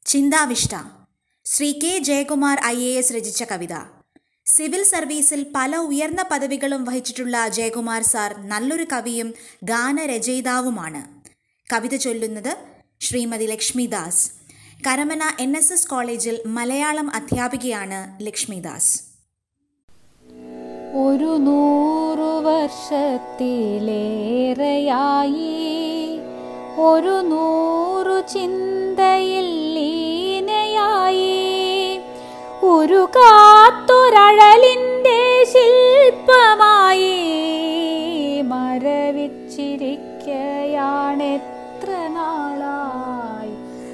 ചിന്താവിഷ്ട Shri K Jayakumar I A S രചിച്ച കവിത civil സർവീസിൽ പല ഉയർന്ന പദവികളും വഹിച്ചിട്ടുള്ള ജയകുമാർ സാർ നല്ലൊരു കവിയും ഗാനരചയിതാവുമാണ് കവിത ചൊല്ലുന്നത് Shrimati Lakshmidas Karamana N S S കോളേജിൽ മലയാളം അധ്യാപികയാണ് ലക്ഷ്മിദാസ് ഒരു നൂറു വർഷത്തിലേറെയായി ഒരു നൂറു ചിന്തയിൽ ലീനയായി ഒരു കാത്തൊരഴലിൻ്റെ ശില്പമായി മരവിച്ചിരിക്കയാണെത്ര നാളായി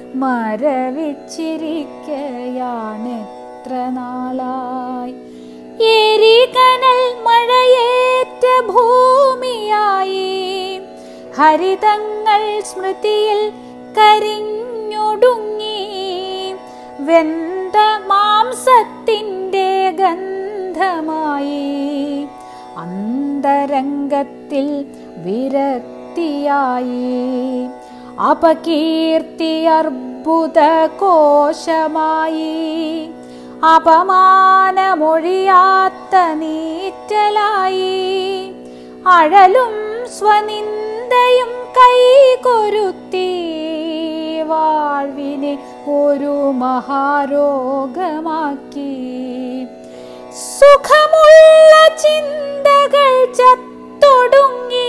മരവിച്ചിരിക്കയാണെത്ര നാളായി എരികനൽ മഴയേറ്റ ഭൂമിയായി ഹരിതങ്ങൾ സ്മൃതിയിൽ കരിഞ്ഞൊടുങ്ങി വെന്ത മാംസത്തിൻ്റെ ഗന്ധമായി അന്തരംഗത്തിൽ വിരക്തിയായി അപകീർത്തി അർബുദ കോശമായി അപമാനമൊഴിയാത്ത നീറ്റലായി അഴലും സ്വനിന്ദയും കൈകൊരുത്തി വാഴ്വിനെ ഒരു മഹാരോഗമാക്കി സുഖമുള്ള ചിന്തകൾ ചത്തൊടുങ്ങി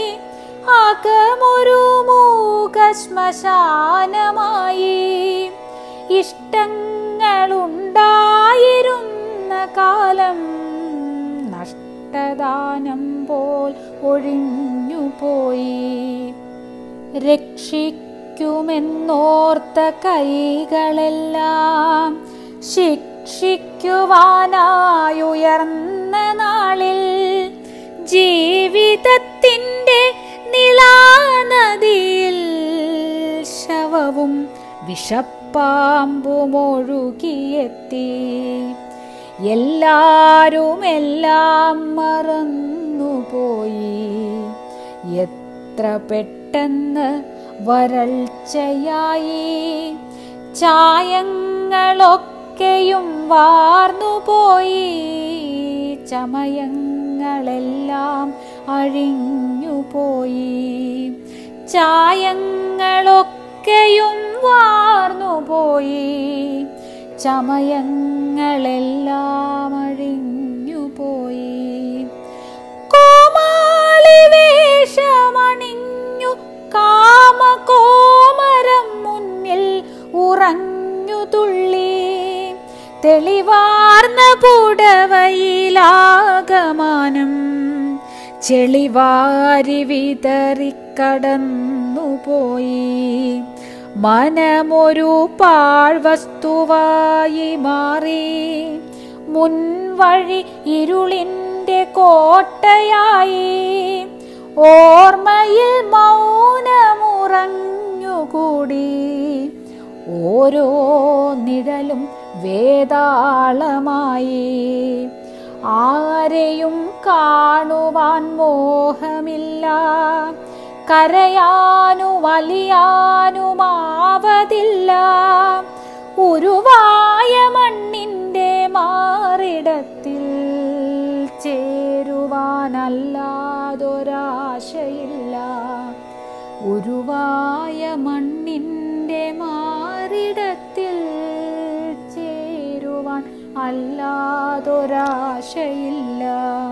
അകമൊരു മൂക ശ്മശാനമായി ഇഷ്ടങ്ങളുണ്ടായിരുന്ന കാലം നഷ്ടദാനം പോൽ ഒഴിഞ്ഞുപോയി രക്ഷിക്കുമെന്നോർത്ത കൈകളെല്ലാം ശിക്ഷിക്കുവാനായുയർന്ന നാളിൽ ജീവിതത്തിൻ്റെ നിളാനദിയിൽ ശവവും വിഷപ്പാമ്പുമൊഴുകിയെത്തി എല്ലാരും എല്ലാം മറന്നുപോയി എത്ര പെട്ടെന്ന് വരൾച്ചയായി ചായങ്ങളൊക്കെയും വാർന്നുപോയി ചമയങ്ങളെല്ലാം അഴിഞ്ഞുപോയി ചായങ്ങളൊക്കെയും വാർന്നുപോയി ചമയങ്ങളെല്ലാം അഴിഞ്ഞുപോയി കോമാളി വേഷമണിഞ്ഞു കാമകോമരം മുന്നിൽ ഉറഞ്ഞു തുള്ളി തെളിവാർന്ന പുടവയിലാകമാനം ചെളിവാരി വിതറിക്കടന്നുപോയി മനമൊരു പാഴ്വസ്തുവായി മാറി മുൻവഴി ഇരുളിൻ്റെ കോട്ടയായി ഓർമ്മയിൽ മൗനമുറഞ്ഞുകൂടി ഓരോ നിഴലും വേതാളമായി ആരെയും കാണുവാൻ മോഹമില്ല കരയാനു വലിയാനുമാവതില്ല ഉരുവായ മണ്ണിൻ്റെ മാറിടത്തിൽ ചേരുവാനല്ലാതൊരാശയില്ല ഉരുവായ മണ്ണിൻ്റെ മാറിടത്തിൽ ചേരുവാൻ അല്ലാതൊരാശയില്ല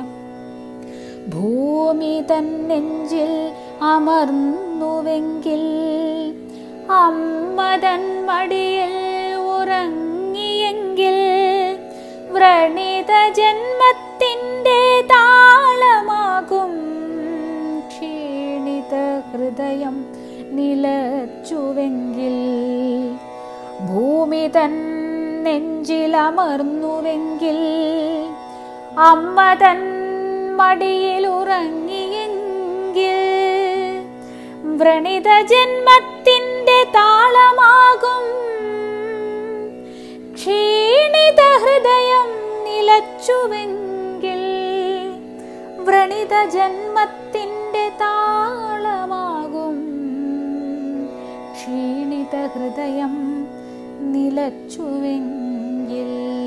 ഭൂമി തൻ നെഞ്ചിൽ അമർന്നുവെങ്കിൽ അമ്മതൻ മടിയിൽ ഉറങ്ങിയെങ്കിൽ വ്രണിത ജന്മത്തിൻ്റെ താളമാകും ക്ഷീണിത ഹൃദയം നിലച്ചുവെങ്കിൽ ഭൂമി തൻ നെഞ്ചിലമർന്നുവെങ്കിൽ അമ്മ തൻ മടിയിൽ ഉറങ്ങിയെങ്കിൽ വ്രണിത ജന്മത്തിൻ്റെ താളമാകും ക്ഷീണിത ഹൃദയം നിലച്ചുവെങ്കിൽ വ്രണിത ജന്മത്തിൻ്റെ താളമാകും ക്ഷീണിത ഹൃദയം നിലച്ചുവെങ്കിൽ